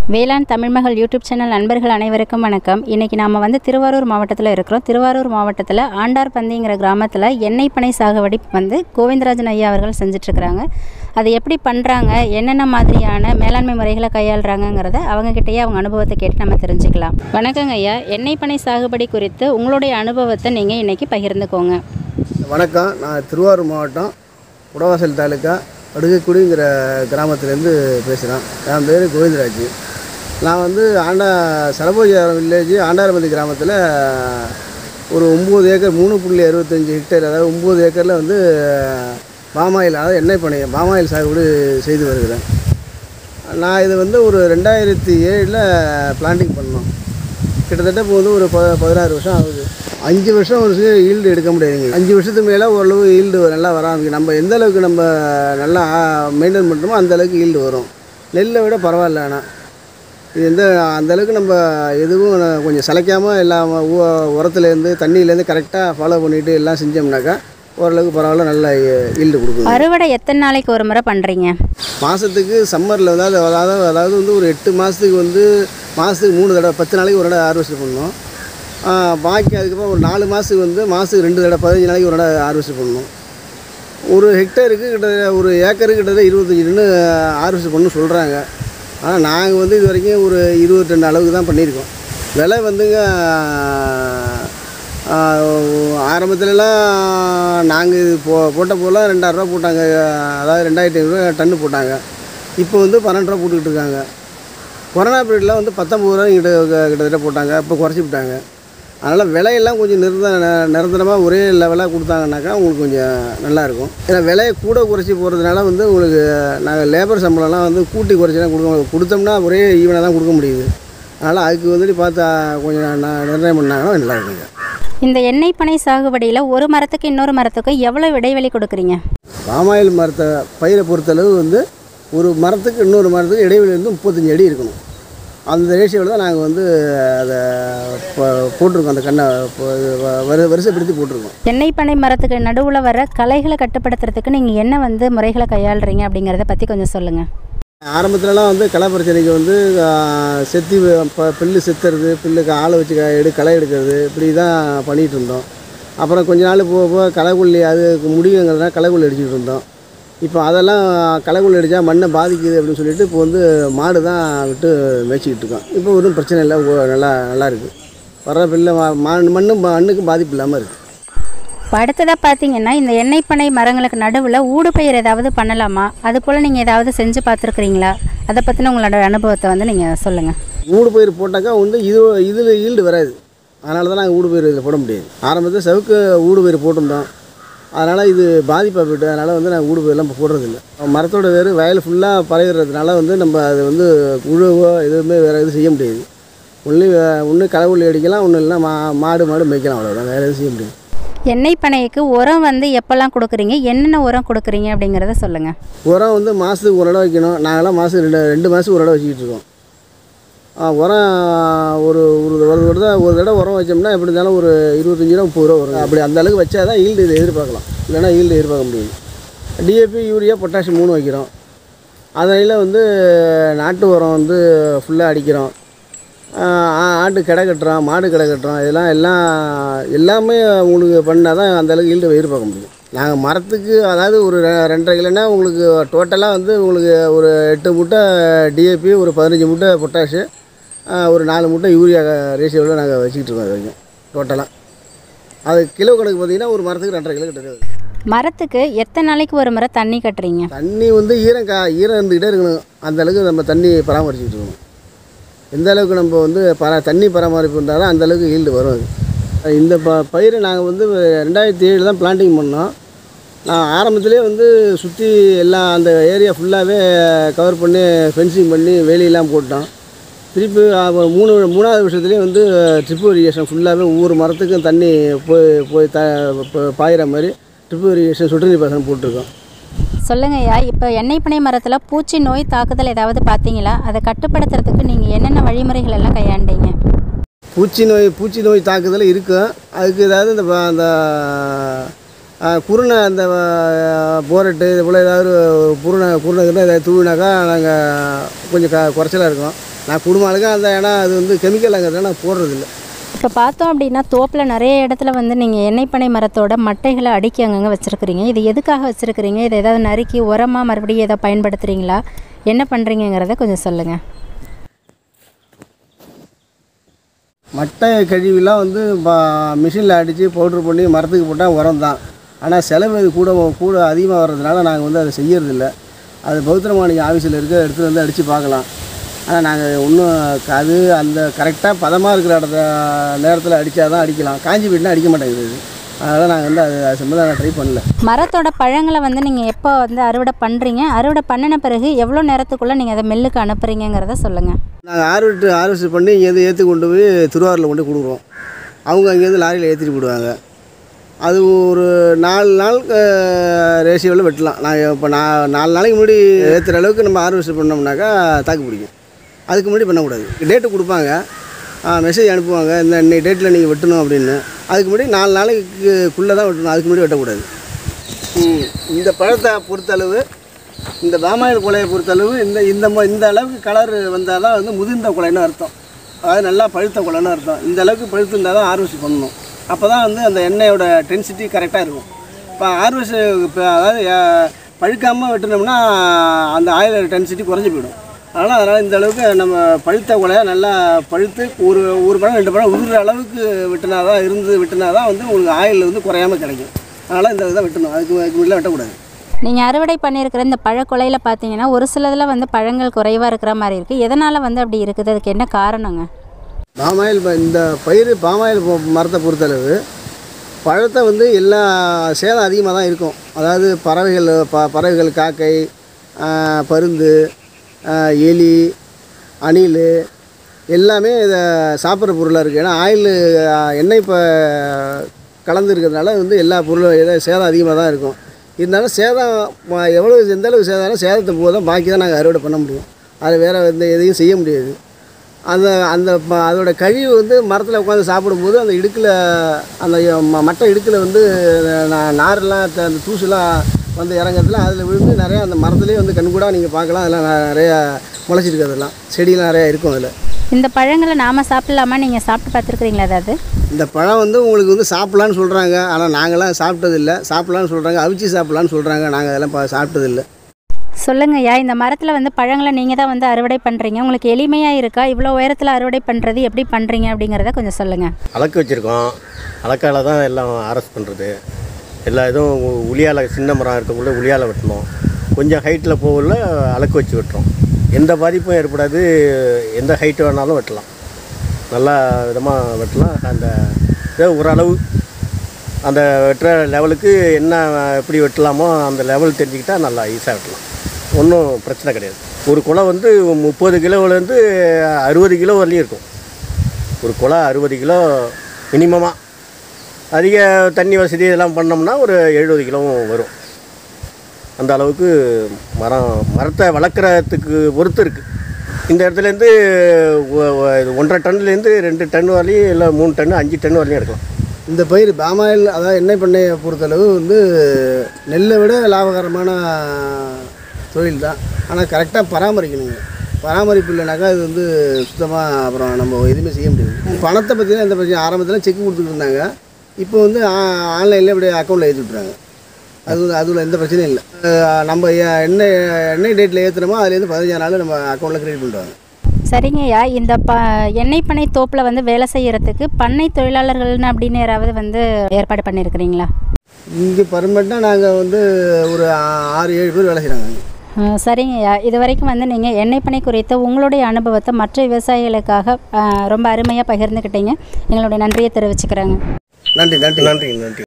வேளாண் தமிழ்மகள் YouTube channel நண்பர்கள் அனைவருக்கும் வணக்கம் இன்றைக்கி நாம் வந்து திருவாரூர் மாவட்டத்தில் இருக்கிறோம் திருவாரூர் மாவட்டத்தில் ஆண்டார்பந்திங்கிற கிராமத்தில் எண்ணெய் பனை சாகுபடி வந்து கோவிந்தராஜன் ஐயா அவர்கள் செஞ்சிட்ருக்கிறாங்க அது எப்படி பண்ணுறாங்க என்னென்ன மாதிரியான மேலாண்மை முறைகளை கையாளுறாங்கங்கிறத அவங்கக்கிட்டேயே அவங்க அனுபவத்தை கேட்டு நம்ம தெரிஞ்சுக்கலாம் வணக்கங்க ஐயா எண்ணெய் பனை சாகுபடி குறித்து உங்களுடைய அனுபவத்தை நீங்கள் இன்றைக்கி பகிர்ந்துக்கோங்க வணக்கம் நான் திருவாரூர் மாவட்டம் குடவாசல் தாலுக்கா அடுகைக்குடிங்கிற கிராமத்துலேருந்து பேசுகிறேன் என் பேர் கோவிந்தராஜ் நான் வந்து ஆண்டா சரபோஜாரம் வில்லேஜ் ஆண்டாரமதி கிராமத்தில் ஒரு ஒம்பது ஏக்கர் மூணு புள்ளி அறுபத்தஞ்சி ஹெக்டேர் அதாவது ஒம்பது ஏக்கரில் வந்து பாமாயில் அதாவது எண்ணெய் பனையை பாமாயில் சாகுபடி செய்து வருகிறேன் நான் இது வந்து ஒரு ரெண்டாயிரத்தி ஏழில் பிளான்டிங் பண்ணோம் கிட்டத்தட்ட இப்போ வந்து ஒரு ப பதினாறு வருஷம் ஆகுது அஞ்சு வருஷம் ஒரு ஈல்டு எடுக்க முடியாதுங்க அஞ்சு வருஷத்துக்கு மேலே ஓரளவு ஈல்டு நல்லா வர ஆரம்பிக்கும் நம்ம எந்த அளவுக்கு நம்ம நல்லா மெயின்டைன் பண்ணுறோமோ அந்த அளவுக்கு ஈல்டு வரும் நெல்லை விட பரவாயில்ல ஆனால் இது எந்த அந்த அளவுக்கு நம்ம எதுவும் கொஞ்சம் சளைக்காமல் எல்லாம் உ- உரத்துலேருந்து தண்ணியிலேருந்து கரெக்டாக ஃபாலோ பண்ணிட்டு எல்லாம் செஞ்சோம்னாக்கா ஓரளவுக்கு பரவாயில்ல நல்ல ஈல்டு கொடுக்குது அறுவடை எத்தனை நாளைக்கு ஒரு முறை பண்ணுறீங்க மாதத்துக்கு சம்மரில் அதாவது அதாவது அதாவது வந்து ஒரு எட்டு மாதத்துக்கு வந்து மாதத்துக்கு மூணு தடவை பத்து நாளைக்கு ஒரு தடவை ஹார்வெஸ்ட் பண்ணணும் ஆ, பாக்கி அதுக்கப்புறம் ஒரு நாலு மாதத்துக்கு வந்து மாதத்துக்கு ரெண்டு தடவை பதினஞ்சு நாளைக்கு ஒரு தடவை ஹார்வெஸ்ட் பண்ணணும் ஒரு ஹெக்டேருக்கு கிட்ட ஒரு ஏக்கருக்கு கிட்டத்தட்ட இருபத்தஞ்சி டன்னு ஹார்வெஸ்ட் பண்ணணும் சொல்கிறாங்க ஆனால் நாங்கள் வந்து இது வரைக்கும் ஒரு இருபத்தி ரெண்டு அளவுக்கு தான் பண்ணியிருக்கோம் விலை வந்துங்க ஆரம்பத்துலலாம் நாங்கள் இது போ போட்ட போலாம் ரெண்டாயிரரூவா போட்டாங்க அதாவது ரெண்டாயிரத்தி ஐநூறுரூவா டன்னு போட்டாங்க இப்போ வந்து பன்னெண்டு ரூபா போட்டுக்கிட்டு இருக்காங்க கொரோனா பீரியடில் வந்து பத்தொம்பது ரூபா கிட்ட கிட்டத்தட்ட போட்டாங்க இப்போ குறைச்சி விட்டாங்க அதனால் விலையெல்லாம் கொஞ்சம் நிரந்த நிரந்தரமாக ஒரே லெவலாக கொடுத்தாங்கனாக்கா உங்களுக்கு கொஞ்சம் நல்லாயிருக்கும் ஏன்னா விலையை கூட குறைச்சி போகிறதுனால வந்து உங்களுக்கு நாங்கள் லேபர் சம்பளம்லாம் வந்து கூட்டி குறைச்சி தான் கொடுக்க கொடுத்தோம்னா ஒரே ஈவனாக தான் கொடுக்க முடியுது அதனால் அதுக்கு வந்துட்டு பார்த்தா கொஞ்சம் ந- நிர்ணயம் பண்ணாங்கன்னா நல்லா இருக்குங்க இந்த எண்ணெய் பனை சாகுபடியில் ஒரு மரத்துக்கு இன்னொரு மரத்துக்கும் எவ்வளோ இடைவெளி கொடுக்குறீங்க பாமாயில் மரத்தை பயிரை பொறுத்தளவு வந்து ஒரு மரத்துக்கு இன்னொரு மரத்துக்கு இடைவெளி வந்து முப்பத்தஞ்சு அடி இருக்கணும் அந்த ரேஷியோவில் தான் நாங்கள் வந்து அதை ப- போட்டிருக்கோம் அந்த கண்ணை இப்போ இது வ- வரு வரிசைப்படுத்தி போட்டிருக்கோம் எண்ணெய் பனை மரத்துக்கு நடுவில் வர களைகளை கட்டுப்படுத்துறதுக்கு நீங்கள் என்ன வந்து முறைகளை கையாளுறீங்க அப்படிங்கிறத பற்றி கொஞ்சம் சொல்லுங்கள் ஆரம்பத்துலலாம் வந்து களை பிரச்சனைக்கு வந்து ஆ, செத்தி வ- ப புல்லு செத்துறது புல்லுக்கு ஆளை வச்சு க- எடு களை எடுக்கிறது இப்படி தான் பண்ணிகிட்டு இருந்தோம் அப்புறம் கொஞ்ச நாள் போக போக களைக்கொல்லி அது முடியுங்கிறதுனால களைக்கொல்லி அடிச்சுட்டு இருந்தோம் இப்போ அதெல்லாம் களைக்கொல்லி அடித்தா மண்ணை பாதிக்குது அப்படின்னு சொல்லிட்டு இப்போ வந்து மாடு தான் விட்டு மேய்ச்சிக்கிட்டு இருக்கோம் இப்போ ஒன்றும் பிரச்சனை இல்லை ஓ- நல்லா நல்லா இருக்குது வர்ற பில்லை மண்ணும் மண்ணுக்கும் பாதிப்பு இல்லாமல் இருக்குது இப்போ அடுத்ததாக பார்த்தீங்கன்னா இந்த எண்ணெய் பனை மரங்களுக்கு நடுவில் ஊடுபயிர் ஏதாவது பண்ணலாமா அது போல் நீங்கள் ஏதாவது செஞ்சு பார்த்துருக்குறீங்களா அதை பற்றின உங்களோட அனுபவத்தை வந்து நீங்கள் சொல்லுங்கள் ஊடு பயிர் போட்டாக்கா வந்து இது இதில் ஈல்டு வராது அதனால தான் நாங்கள் ஊடு பயிர் இதில் போட முடியாது ஆரம்பத்தில் சவுக்கு ஊடு பயிர் போட்டிருந்தோம் அதனால் இது பாதிப்பாக போய்ட்டு அதனால் வந்து நாங்கள் ஊடு பயிரெலாம் இப்போ போடுறதில்ல மரத்தோட வேறு வயல் ஃபுல்லாக பரவிடுறதுனால வந்து நம்ம அது வந்து உழுவோ எதுவுமே வேறு எதுவும் செய்ய முடியாது ஒன்லி ஒன்று களவுள்ளி அடிக்கலாம் ஒன்றும் இல்லைனா மா மாடு மாடு மேய்க்கலாம் அவ்வளோதான் வேறு எதுவும் செய்ய முடியாது எண்ணெய் பனைக்கு உரம் வந்து எப்போல்லாம் கொடுக்குறீங்க என்னென்ன உரம் கொடுக்குறீங்க அப்படிங்கிறத சொல்லுங்கள் உரம் வந்து மாதத்துக்கு ஒரு இடம் வைக்கணும் நாங்களாம் மாதத்துக்கு ரெண்டு ரெண்டு மாதத்துக்கு ஒரு இடம் வச்சுக்கிட்டு இருக்கோம் ஆ, உரம் ஒரு ஒரு ஒரு தடவை ஒரு தடவை உரம் வச்சோம்னா எப்படி இருந்தாலும் ஒரு இருபத்தஞ்சி ரூபா முப்பது ரூபா வரும் அப்படி அந்த அளவுக்கு வச்சா தான் ஈல்டு இதை எதிர்பார்க்கலாம் இல்லைன்னா ஈல்டு எதிர்பார்க்க முடியாது டிஏபி யூரியா பொட்டாசியம் மூணு வைக்கிறோம் அதில் வந்து நாட்டு உரம் வந்து ஃபுல்லாக அடிக்கிறோம் ஆ, ஆ- ஆட்டு கடை கட்டுறோம் மாடு கடை கட்டுறோம் இதெல்லாம் எல்லாம் எல்லாமே உங்களுக்கு பண்ணால் தான் அந்த அளவுக்கு ஈல்டு எதிர்பார்க்க முடியும் நாங்கள் மரத்துக்கு அதாவது ஒரு ரெ- ரெண்டரை கிலோனா உங்களுக்கு டோட்டலாக வந்து உங்களுக்கு ஒரு எட்டு மூட்டை டிஏபி ஒரு பதினஞ்சு மூட்டை பொட்டாஷு ஆ, ஒரு நாலு மூட்டை யூரியா ரேஷியோவில் நாங்கள் வச்சுக்கிட்டு இருக்கோம் இது வரைக்கும் டோட்டலாக அது கிலோ கணக்கு பார்த்தீங்கன்னா ஒரு மரத்துக்கு ரெண்டரை கிலோ கிட்ட வருது. மரத்துக்கு எத்தனை நாளைக்கு ஒரு முறை தண்ணி கட்டுறீங்க தண்ணி வந்து ஈரம் கா ஈரம் இருந்துக்கிட்டே இருக்கணும் அந்த அளவுக்கு நம்ம தண்ணி பராமரிச்சுக்கிட்டு இருக்கணும் எந்த அளவுக்கு நம்ம வந்து பரா தண்ணி பராமரிப்பு இருந்தால் தான் அந்த அளவுக்கு ஈல்டு வரும் அது இந்த ப பயிரை நாங்கள் வந்து ரெண்டாயிரத்தி ஏழு தான் பிளான்டிங் பண்ணோம் நான் ஆரம்பத்திலே வந்து சுற்றி எல்லாம் அந்த ஏரியா ஃபுல்லாகவே கவர் பண்ணி ஃபென்சிங் பண்ணி வேலியெல்லாம் போட்டோம் திருப்பி அப்புறம் மூணு மூணாவது வருஷத்துலேயே வந்து ட்ரிப் இரிகேஷன் ஃபுல்லாகவே ஒவ்வொரு மரத்துக்கும் தண்ணி போய் போய் த ப- பாயிற மாதிரி ட்ரிப் இரிகேஷன் சொட்டு நீர் பாசனம் போட்டிருக்கோம் சொல்லுங்க ஐயா இப்போ எண்ணெய் பனை மரத்தில் பூச்சி நோய் தாக்குதல் ஏதாவது பார்த்தீங்களா அதை கட்டுப்படுத்துறதுக்கு நீங்கள் என்னென்ன வழிமுறைகள் எல்லாம் கையாண்டீங்க பூச்சி நோய் பூச்சி நோய் தாக்குதல் இருக்கும் அதுக்கு ஏதாவது இந்த ப- அந்த ஆ, குருணை அந்த ஆ, போரட்டு இது போல் ஏதாவது ஒரு குருணை குருணை கிருணை ஏதாவது தூவினாக்கா நாங்கள் கொஞ்சம் க குறைச்சலாக இருக்கும் நான் குடும்ப ஆளுங்க அந்த ஏன்னா அது வந்து கெமிக்கல் அங்கே நான் போடுறதில்ல இப்போ பார்த்தோம் அப்படின்னா தோப்பில் நிறைய இடத்துல வந்து நீங்கள் எண்ணெய் பனை மரத்தோட மட்டைகளை அடுக்கி அங்கங்கே வச்சுருக்கிறீங்க இது எதுக்காக வச்சுருக்கிறீங்க இதை ஏதாவது நறுக்கி உரமாக மறுபடியும் எதாவது பயன்படுத்துகிறீங்களா என்ன பண்ணுறீங்கிறத கொஞ்சம் சொல்லுங்கள் மட்டை கழிவுலாம் வந்து மிஷினில் அடித்து பவுட்ரு பண்ணி மரத்துக்கு போட்டால் உரம் தான் ஆனால் செலவு இது கூட கூட அதிகமாக வர்றதுனால நாங்கள் வந்து அதை செய்யறதில்ல அது பௌத்திரமாணிக்க ஆஃபீஸில் இருக்க எடுத்துகிட்டு வந்து அடித்து பார்க்கலாம் ஆனால் நாங்கள் இன்னும் அது அந்த கரெக்டாக பதமாக இருக்கிற இடத்த நேரத்தில் அடித்தா தான் அடிக்கலாம் காஞ்சி போயிட்டுனா அடிக்க மாட்டேங்குது இது. அதனால் நாங்கள் வந்து அது அது சம்மந்தம் நான் ட்ரை பண்ணல மரத்தோட பழங்களை வந்து நீங்கள் எப்போ வந்து அறுவடை பண்ணுறீங்க அறுவடை பண்ணின பிறகு எவ்வளோ நேரத்துக்குள்ளே நீங்கள் அதை மில்லுக்கு அனுப்புகிறீங்கிறத சொல்லுங்கள் நாங்கள் ஆர்வெட்டு ஹார்வெஸ்ட் பண்ணி இங்கேருந்து ஏற்றி கொண்டு போய் திருவாரூரில் கொண்டு போய் கொடுக்குறோம் அவங்க அங்கேருந்து லாரியில் ஏற்றிட்டு போடுவாங்க அது ஒரு நாலு நாள் ரேஷியோவில் வெட்டலாம் நான் இப்போ நான் நாலு நாளைக்கு முன்னாடி ஏற்றுற அளவுக்கு நம்ம ஹார்வெஸ்ட் பண்ணோம்னாக்கா தாக்கு பிடிக்கும் அதுக்கு முன்னாடி பண்ணக்கூடாது டேட்டு கொடுப்பாங்க மெசேஜ் அனுப்புவாங்க இந்த இன்னைக்கு டேட்டில் நீங்கள் வெட்டணும் அப்படின்னு அதுக்கு முன்னாடி நாலு நாளைக்குள்ளே தான் வெட்டணும் அதுக்கு முன்னாடி வெட்டக்கூடாது ம், இந்த பழத்தை பொறுத்தளவு இந்த பாமாயில் குலையை பொறுத்தளவு இந்த இந்த ம- இந்த அளவுக்கு கலர் வந்தால் தான் வந்து முதிர்ந்த குலைன்னு அர்த்தம் அதாவது நல்லா பழுத்த குலைன்னு அர்த்தம் இந்த அளவுக்கு பழுத்திருந்தால் தான் ஆர்வசி பண்ணணும் அப்போ தான் வந்து அந்த எண்ணெயோட டென்சிட்டி கரெக்டாக இருக்கும் இப்போ ஆர்வசி இப்போ அதாவது பழுக்காமல் வெட்டினோம்னா அந்த ஆயில் டென்சிட்டி குறைஞ்சி போயிடும் அதனால் அதனால் இந்த அளவுக்கு நம்ம பழுத்த குலையை நல்லா பழுத்து ஒரு ஒரு பழம் ரெண்டு பழம் உதிர அளவுக்கு வெட்டினா தான் இருந்து வெட்டினா தான் வந்து உங்களுக்கு ஆயில் வந்து குறையாமல் கிடைக்கும் அதனால் இந்த இதை வெட்டணும் அதுக்கு அதுக்கு முன்னாடி வெட்டக்கூடாது நீங்கள் அறுவடை பண்ணியிருக்கிற இந்த பழக்கொலையில் பார்த்தீங்கன்னா ஒரு சிலதில் வந்து பழங்கள் குறைவாக இருக்கிற மாதிரி இருக்குது எதனால் வந்து அப்படி இருக்குது அதுக்கு என்ன காரணங்க பாமாயில் ப- இந்த பயிர் பாமாயில் பொ- மரத்தை பொறுத்தளவு பழத்தை வந்து எல்லா சேதம் அதிகமாக தான் இருக்கும் அதாவது பறவைகள் ப பறவைகள் காக்கை ஆ, பருந்து ஆ, எலி அணில் எல்லாமே இதை சாப்பிட்ற பொருளாக இருக்குது ஏன்னா ஆயில் எண்ணெய் இப்போ கலந்து இருக்கிறதுனால வந்து எல்லா பொருளும் எதோ சேதம் அதிகமாக தான் இருக்கும் இருந்தாலும் சேதம் ம- எவ்வளோ எந்த அளவுக்கு சேதம்னா சேதத்தை போதும் பாக்கி தான் நாங்கள் அறுவடை பண்ண முடியும் அது வேறு எந்த எதையும் செய்ய முடியாது அந்த அந்த ம- அதோட கழிவு வந்து மரத்தில் உட்காந்து சாப்பிடும்போது அந்த இடுக்கில் அந்த ம- மட்டை இடுக்கில் வந்து நா- நாரெல்லாம் த- அந்த தூசுலாம் வந்து இறங்குறதுல அதில் விழுந்து நிறையா அந்த மரத்துலேயே வந்து கண்கூடா நீங்கள் பார்க்கலாம் அதெல்லாம் ந- நிறையா முளைச்சிருக்கு அதெல்லாம் செடியெலாம் நிறையா இருக்கும் அதில் இந்த பழங்களை நாம் சாப்பிடலாமா நீங்கள் சாப்பிட்டு பார்த்துருக்குறீங்களா ஏதாவது இந்த பழம் வந்து உங்களுக்கு வந்து சாப்பிட்லான்னு சொல்கிறாங்க ஆனால் நாங்களாம் சாப்பிட்டதில்ல சாப்பிட்லான்னு சொல்கிறாங்க அவிச்சு சாப்பிட்லான்னு சொல்கிறாங்க நாங்கள் அதெல்லாம் பா- சாப்பிட்டதில்ல சொல்லுங்கய்யா இந்த மரத்தில் வந்து பழங்களை நீங்கள் தான் வந்து அறுவடை பண்ணுறீங்க உங்களுக்கு எளிமையாக இருக்கா இவ்வளோ உயரத்தில் அறுவடை பண்ணுறது எப்படி பண்ணுறீங்க அப்படிங்கிறத கொஞ்சம் சொல்லுங்கள் அளக்கு வச்சுருக்கோம் அளக்கால தான் எல்லாம் அரெஸ்ட் பண்ணுறது எல்லா இதுவும் உளியால் சின்ன மரம் இருக்கக்குள்ள உளியால் வெட்டணும் கொஞ்சம் ஹைட்டில் போகல அளக்கு வச்சு வெட்டுறோம் எந்த பாதிப்பும் ஏற்படாது எந்த ஹைட்டு வேணாலும் வெட்டலாம் நல்லா விதமாக வெட்டலாம் அந்த ஏதோ ஓரளவு அந்த வெட்டுற லெவலுக்கு என்ன எப்படி வெட்டலாமோ அந்த லெவல் தெரிஞ்சுக்கிட்டா நல்லா ஈஸியாக வெட்டலாம் ஒன்றும் பிரச்சனை கிடையாது ஒரு குலை வந்து முப்பது கிலோவிலேருந்து அறுபது கிலோ வரலையும் இருக்கும் ஒரு குலை அறுபது கிலோ மினிமமாக அதிக தண்ணி வசதி இதெல்லாம் பண்ணோம்னா ஒரு எழுபது கிலோவும் வரும் அந்த அளவுக்கு மரம் மரத்தை வளர்க்குறதுக்கு பொறுத்து இருக்குது இந்த இடத்துலேருந்து ஒ- ஒ- இது ஒன்றரை டன்லேருந்து ரெண்டு டன் வரலையும் இல்லை மூணு டன் அஞ்சு டன் வரலையும் எடுக்கலாம் இந்த பயிர் பாமாயில் அதாவது எண்ணெய் பண்ணையை பொறுத்தளவு வந்து நெல்லை விட லாபகரமான தொழில் தான் ஆனால் கரெக்டாக பராமரிக்கணுங்க பராமரிப்பு இல்லைனாக்கா இது வந்து சுத்தமாக அப்புறம் நம்ம எதுவுமே செய்ய முடியாது பணத்தை பற்றிலாம் எந்த பிரச்சனை ஆரம்பத்தில் செக் கொடுத்துட்டு இருந்தாங்க இப்போ வந்து ஆன்லைனில் இப்படி அக்கௌண்ட்டில் ஏற்றி விட்றாங்க அது வந்து அதில் எந்த பிரச்சனையும் இல்லை அஹ் நம்ம எ- எண்ணெய் எண்ணெய் டேட்டில் ஏற்றுனோமோ அதுலேருந்து பதினஞ்சு நாள் நம்ம அக்கௌண்ட்டில் கிரெடிட் பண்ணுறாங்க சரிங்கய்யா இந்த ப எண்ணெய் பண்ணை தோப்பில் வந்து வேலை செய்கிறதுக்கு பண்ணை தொழிலாளர்கள்னு அப்படின்னு யாராவது வந்து ஏற்பாடு பண்ணியிருக்கிறீங்களா இங்கே பர்மனெண்ட்டாக நாங்கள் வந்து ஒரு ஆ- ஆறு ஏழு பேர் வேலை செய்கிறாங்க அஹ் சரிங்கய்யா இது வரைக்கும் வந்து நீங்கள் எண்ணெய் பண்ணை குறித்த உங்களுடைய அனுபவத்தை மற்ற விவசாயிகளுக்காக அஹ், ரொம்ப அருமையாக பகிர்ந்துக்கிட்டீங்க எங்களுடைய நன்றியை தெரிவிச்சுக்கிறேங்க நன்றி நன்றி நன்றி நன்றி